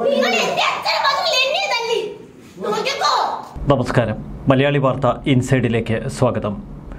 നിങ്ങൾ എന്റെ അച്ഛനെ മാത്രമല്ല എന്നെ തല്ലി നോക്കിക്കോ നമസ്കാരം മലയാളി വാർത്ത ഇൻസൈഡിലേക്ക് സ്വാഗതം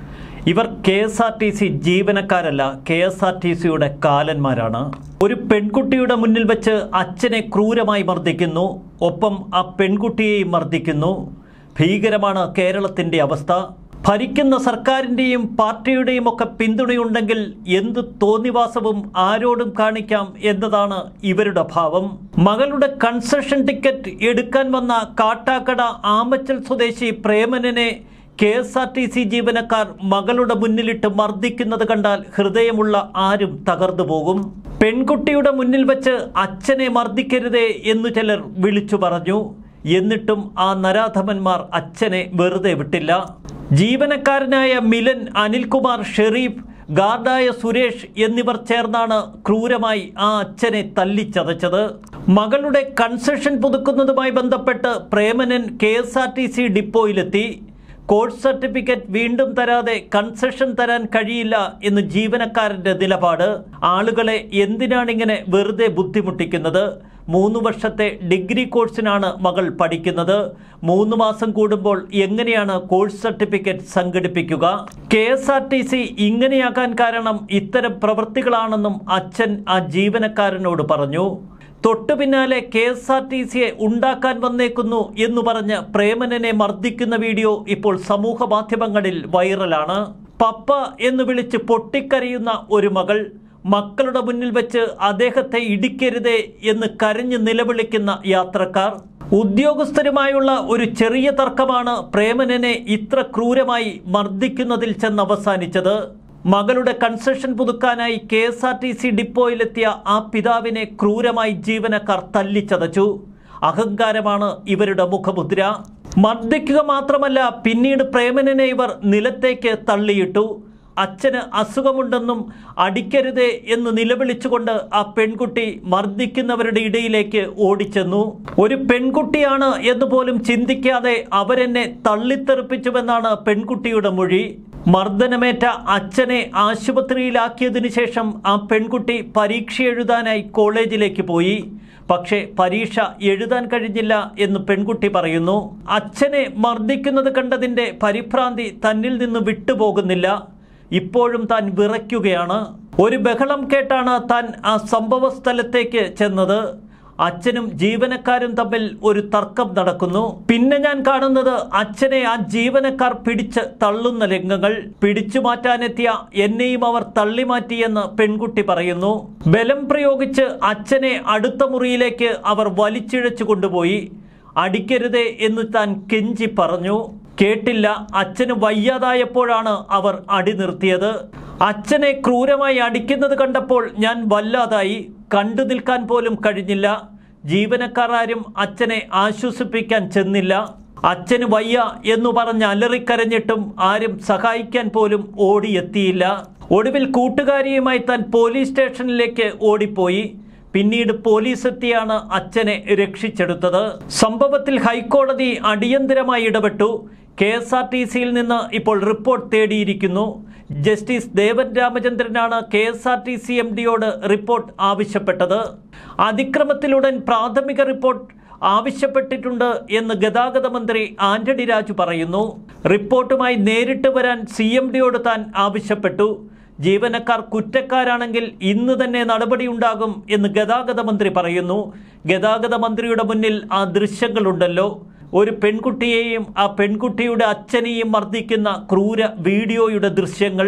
ഇവർ K S R T C ജീവനക്കാരല്ല കെ എസ് ആർ ടി സിയുടെ കാലന്മാരാണ് ഒരു പെൺകുട്ടിയുടെ മുന്നിൽ വെച്ച് അച്ഛനെ ക്രൂരമായി മർദ്ദിക്കുന്നു ഒപ്പം ആ പെൺകുട്ടിയെയും മർദ്ദിക്കുന്നു ഭീകരമാണ് കേരളത്തിൻ്റെ അവസ്ഥ ഭരിക്കുന്ന സർക്കാരിൻ്റെയും പാർട്ടിയുടെയും ഒക്കെ പിന്തുണയുണ്ടെങ്കിൽ എന്ത് തോന്നിവാസവും ആരോടും കാണിക്കാം എന്നതാണ് ഇവരുടെ ഭാവം മകളുടെ കൺസെഷൻ ടിക്കറ്റ് എടുക്കാൻ വന്ന കാട്ടാക്കട ആമച്ചൽ സ്വദേശി പ്രേമനനെ K S R T C ജീവനക്കാർ മകളുടെ മുന്നിലിട്ട് മർദ്ദിക്കുന്നത് കണ്ടാൽ ഹൃദയമുള്ള ആരും തകർന്നു പോകും പെൺകുട്ടിയുടെ മുന്നിൽ വെച്ച് അച്ഛനെ മർദ്ദിക്കരുതേ എന്നു ചിലർ വിളിച്ചു പറഞ്ഞു എന്നിട്ടും ആ നരാധമന്മാർ അച്ഛനെ വെറുതെ വിട്ടില്ല ജീവനക്കാരനായ മിലൻ അനിൽകുമാർ ഷെറീഫ് ഗാർഡായ സുരേഷ് എന്നിവർ ചേർന്നാണ് ക്രൂരമായി ആ അച്ഛനെ തല്ലിച്ചതച്ചത് മകളുടെ കൺസെഷൻ പുതുക്കുന്നതുമായി ബന്ധപ്പെട്ട് പ്രേമനൻ K S R T C ഡിപ്പോയിലെത്തി കോഴ്സ് സർട്ടിഫിക്കറ്റ് വീണ്ടും തരാതെ കൺസെഷൻ തരാൻ കഴിയില്ല എന്ന് ജീവനക്കാരന്റെ നിലപാട് ആളുകളെ എന്തിനാണിങ്ങനെ വെറുതെ ബുദ്ധിമുട്ടിക്കുന്നത് മൂന്ന് വർഷത്തെ ഡിഗ്രി കോഴ്സിനാണ് മകൾ പഠിക്കുന്നത് മൂന്ന് മാസം കൂടുമ്പോൾ എങ്ങനെയാണ് കോഴ്സ് സർട്ടിഫിക്കറ്റ് സംഘടിപ്പിക്കുക K S R T C ഇങ്ങനെയാകാൻ കാരണം ഇത്തരം പ്രവൃത്തികളാണെന്നും അച്ഛൻ ആ ജീവനക്കാരനോട് പറഞ്ഞു തൊട്ടു പിന്നാലെ കെ എസ് ആർ ടി സിയെ ഉണ്ടാക്കാൻ വന്നേക്കുന്നു എന്ന് പറഞ്ഞ് പ്രേമനനെ മർദ്ദിക്കുന്ന വീഡിയോ ഇപ്പോൾ സമൂഹ മാധ്യമങ്ങളിൽ വൈറലാണ് പപ്പ എന്ന് വിളിച്ച് പൊട്ടിക്കരയുന്ന ഒരു മകൾ മക്കളുടെ മുന്നിൽ വെച്ച് അദ്ദേഹത്തെ ഇടിക്കരുതേ എന്ന് കരഞ്ഞ് നിലവിളിക്കുന്ന യാത്രക്കാർ ഉദ്യോഗസ്ഥരുമായുള്ള ഒരു ചെറിയ തർക്കമാണ് പ്രേമനനെ ഇത്ര ക്രൂരമായി മർദ്ദിക്കുന്നതിൽ ചെന്ന് അവസാനിച്ചത് മകളുടെ കൺസെഷൻ പുതുക്കാനായി K S R T C ഡിപ്പോയിലെത്തിയ ആ പിതാവിനെ ക്രൂരമായി ജീവനക്കാർ തല്ലിച്ചതച്ചു അഹങ്കാരമാണ് ഇവരുടെ മുഖമുദ്ര മർദ്ദിക്കുക മാത്രമല്ല പിന്നീട് പ്രേമനനെ ഇവർ നിലത്തേക്ക് തള്ളിയിട്ടു അച്ഛന് അസുഖമുണ്ടെന്നും അടിക്കരുതേ എന്ന് നിലവിളിച്ചുകൊണ്ട് ആ പെൺകുട്ടി മർദ്ദിക്കുന്നവരുടെ ഇടയിലേക്ക് ഓടിച്ചെന്നു ഒരു പെൺകുട്ടിയാണ് എന്ന് പോലും ചിന്തിക്കാതെ അവരെന്നെ തള്ളിത്തെറിപ്പിച്ചുവെന്നാണ് പെൺകുട്ടിയുടെ മൊഴി മർദ്ദനമേറ്റ അച്ഛനെ ആശുപത്രിയിലാക്കിയതിനു ശേഷം ആ പെൺകുട്ടി പരീക്ഷ എഴുതാനായി കോളേജിലേക്ക് പോയി പക്ഷേ പരീക്ഷ എഴുതാൻ കഴിഞ്ഞില്ല എന്ന് പെൺകുട്ടി പറയുന്നു അച്ഛനെ മർദ്ദിക്കുന്നത് കണ്ടതിൻ്റെ പരിഭ്രാന്തി തന്നിൽ നിന്ന് വിട്ടുപോകുന്നില്ല ഇപ്പോഴും താൻ വിറയ്ക്കുകയാണ് ഒരു ബഹളം കേട്ടാണ് താൻ ആ സംഭവ സ്ഥലത്തേക്ക് ചെന്നത് അച്ഛനും ജീവനക്കാരും തമ്മിൽ ഒരു തർക്കം നടക്കുന്നു പിന്നെ ഞാൻ കാണുന്നത് അച്ഛനെ ആ ജീവനക്കാർ പിടിച്ച് തള്ളുന്ന രംഗങ്ങൾ പിടിച്ചു മാറ്റാനെത്തിയ എന്നെയും അവർ തള്ളിമാറ്റിയെന്ന് പെൺകുട്ടി പറയുന്നു ബലം പ്രയോഗിച്ച് അച്ഛനെ അടുത്ത മുറിയിലേക്ക് അവർ വലിച്ചിഴച്ചു കൊണ്ടുപോയി അടിക്കരുതേ എന്ന് താൻ കെഞ്ചി പറഞ്ഞു കേട്ടില്ല അച്ഛന് വയ്യാതായപ്പോഴാണ് അവർ അടി നിർത്തിയത് അച്ഛനെ ക്രൂരമായി അടിക്കുന്നത് കണ്ടപ്പോൾ ഞാൻ വല്ലാതായി കണ്ടു നിൽക്കാൻ പോലും കഴിഞ്ഞില്ല ജീവനക്കാർ ആരും അച്ഛനെ ആശ്വസിപ്പിക്കാൻ ചെന്നില്ല അച്ഛന് വയ്യ എന്നു പറഞ്ഞ് അലറിക്കരഞ്ഞിട്ടും ആരും സഹായിക്കാൻ പോലും ഓടിയെത്തിയില്ല ഒടുവിൽ കൂട്ടുകാരിയുമായി താൻ പോലീസ് സ്റ്റേഷനിലേക്ക് ഓടിപ്പോയി പിന്നീട് പോലീസ് എത്തിയാണ് അച്ഛനെ രക്ഷിച്ചെടുത്തത് സംഭവത്തിൽ ഹൈക്കോടതി അടിയന്തരമായി ഇടപെട്ടു കെ എസ് ആർ ടി സിയിൽ നിന്ന് ഇപ്പോൾ റിപ്പോർട്ട് തേടിയിരിക്കുന്നു ജസ്റ്റിസ് ദേവൻ രാമചന്ദ്രനാണ് K S R T C M ഡിയോട് റിപ്പോർട്ട് ആവശ്യപ്പെട്ടത് അതിക്രമത്തിലുടൻ പ്രാഥമിക റിപ്പോർട്ട് ആവശ്യപ്പെട്ടിട്ടുണ്ട് എന്ന് ഗതാഗത മന്ത്രി ആന്റണി രാജു പറയുന്നു റിപ്പോർട്ടുമായി നേരിട്ട് വരാൻ സി എം ഡിയോട് താൻ ആവശ്യപ്പെട്ടു ജീവനക്കാർ കുറ്റക്കാരാണെങ്കിൽ ഇന്ന് തന്നെ നടപടിയുണ്ടാകും എന്ന് ഗതാഗത മന്ത്രി പറയുന്നു ഗതാഗത മന്ത്രിയുടെ മുന്നിൽ ആ ദൃശ്യങ്ങളുണ്ടല്ലോ ഒരു പെൺകുട്ടിയെയും ആ പെൺകുട്ടിയുടെ അച്ഛനെയും മർദ്ദിക്കുന്ന ക്രൂര വീഡിയോയുടെ ദൃശ്യങ്ങൾ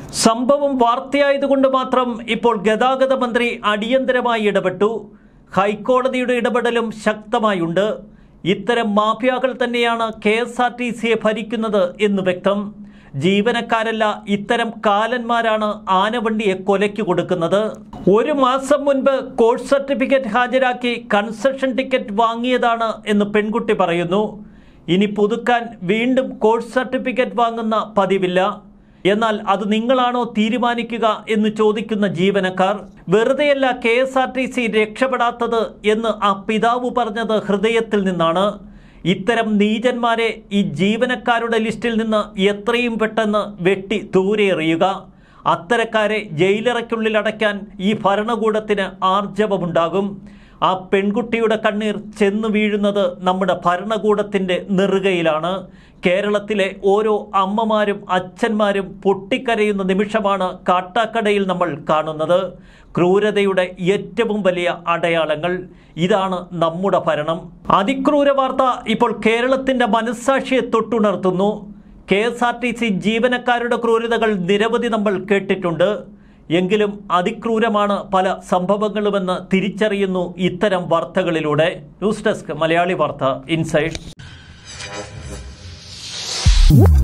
സംഭവം വാർത്തയായതുകൊണ്ട് മാത്രം ഇപ്പോൾ ഗതാഗത മന്ത്രി അടിയന്തരമായി ഇടപെട്ടു ഹൈക്കോടതിയുടെ ഇടപെടലും ശക്തമായുണ്ട് ഇത്തരം മാഫിയാക്കൾ തന്നെയാണ് കെ എസ് ആർ ടി സിയെ ഭരിക്കുന്നത് എന്ന് വ്യക്തം ജീവനക്കാരല്ല ഇത്തരം കാലന്മാരാണ് ആനവണ്ടിയെ കൊലയ്ക്ക് കൊടുക്കുന്നത് ഒരു മാസം മുൻപ് കോഴ്സ് സർട്ടിഫിക്കറ്റ് ഹാജരാക്കി കൺസെഷൻ ടിക്കറ്റ് വാങ്ങിയതാണ് എന്ന് പെൺകുട്ടി പറയുന്നു ഇനി പുതുക്കാൻ വീണ്ടും കോഴ്സ് സർട്ടിഫിക്കറ്റ് വാങ്ങുന്ന പതിവില്ല എന്നാൽ അത് നിങ്ങളാണോ തീരുമാനിക്കുക എന്ന് ചോദിക്കുന്ന ജീവനക്കാർ വെറുതെയല്ല K S R T C രക്ഷപ്പെടാത്തത് എന്ന് ആ പിതാവ് പറഞ്ഞത് ഹൃദയത്തിൽ നിന്നാണ് ഇത്തരം നീചന്മാരെ ഈ ജീവനക്കാരുടെ ലിസ്റ്റിൽ നിന്ന് എത്രയും പെട്ടെന്ന് വെട്ടി ദൂരെ എറിയുക അത്തരക്കാരെ ജയിലറയ്ക്കുള്ളിൽ അടയ്ക്കാൻ ഈ ഭരണകൂടത്തിന് ആർജവമുണ്ടാകും ആ പെൺകുട്ടിയുടെ കണ്ണീർ ചെന്ന് വീഴുന്നത് നമ്മുടെ ഭരണകൂടത്തിൻ്റെ നെറുകയിലാണ് കേരളത്തിലെ ഓരോ അമ്മമാരും അച്ഛന്മാരും പൊട്ടിക്കരയുന്ന നിമിഷമാണ് കാട്ടാക്കടയിൽ നമ്മൾ കാണുന്നത് ക്രൂരതയുടെ ഏറ്റവും വലിയ അടയാളങ്ങൾ ഇതാണ് നമ്മുടെ ഭരണം അതിക്രൂര വാർത്ത ഇപ്പോൾ കേരളത്തിൻ്റെ മനസ്സാക്ഷിയെ തൊട്ടുണർത്തുന്നു K S R T C ജീവനക്കാരുടെ ക്രൂരതകൾ നിരവധി നമ്മൾ കേട്ടിട്ടുണ്ട് എങ്കിലും അതിക്രൂരമാണ് പല സംഭവങ്ങളുമെന്ന് തിരിച്ചറിയുന്നു ഇത്തരം വാർത്തകളിലൂടെ ന്യൂസ് ഡെസ്ക് മലയാളി വാർത്ത ഇൻസൈഡ്